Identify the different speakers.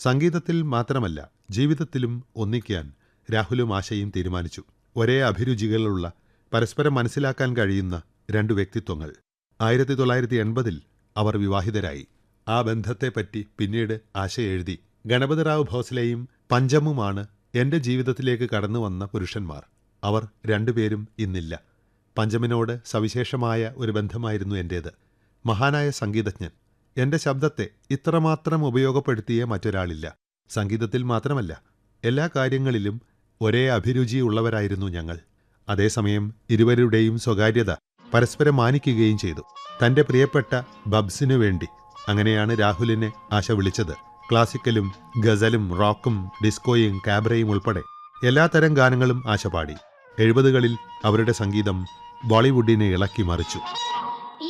Speaker 1: സംഗീതത്തിൽ മാത്രമല്ല ജീവിതത്തിലും ഒന്നിക്കാൻ രാഹുലും ആശയും തീരുമാനിച്ചു ഒരേ അഭിരുചികളുള്ള പരസ്പരം മനസ്സിലാക്കാൻ കഴിയുന്ന രണ്ടു വ്യക്തിത്വങ്ങൾ ആയിരത്തി തൊള്ളായിരത്തി എൺപതിൽ അവർ വിവാഹിതരായി ആ ബന്ധത്തെപ്പറ്റി പിന്നീട് ആശ എഴുതി ഗണപതിറാവ് ഭോസ്ലെയും പഞ്ചമുമാണ് എന്റെ ജീവിതത്തിലേക്ക് കടന്നു വന്ന പുരുഷന്മാർ അവർ രണ്ടുപേരും ഇന്നില്ല പഞ്ചമിനോട് സവിശേഷമായ ഒരു ബന്ധമായിരുന്നു എൻ്റേത് മഹാനായ സംഗീതജ്ഞൻ എന്റെ ശബ്ദത്തെ ഇത്രമാത്രം ഉപയോഗപ്പെടുത്തിയ മറ്റൊരാളില്ല സംഗീതത്തിൽ മാത്രമല്ല എല്ലാ കാര്യങ്ങളിലും ഒരേ അഭിരുചിയുള്ളവരായിരുന്നു ഞങ്ങൾ അതേസമയം ഇരുവരുടെയും സ്വകാര്യത പരസ്പരം മാനിക്കുകയും ചെയ്തു തന്റെ പ്രിയപ്പെട്ട ബബ്സിനു വേണ്ടി അങ്ങനെയാണ് രാഹുലിനെ ആശ വിളിച്ചത് ക്ലാസിക്കലും ഗസലും റോക്കും ഡിസ്കോയും കാബ്രയും ഉൾപ്പെടെ എല്ലാത്തരം ഗാനങ്ങളും ആശ പാടി എഴുപതുകളിൽ അവരുടെ സംഗീതം ബോളിവുഡിനെ ഇളക്കി മറിച്ചു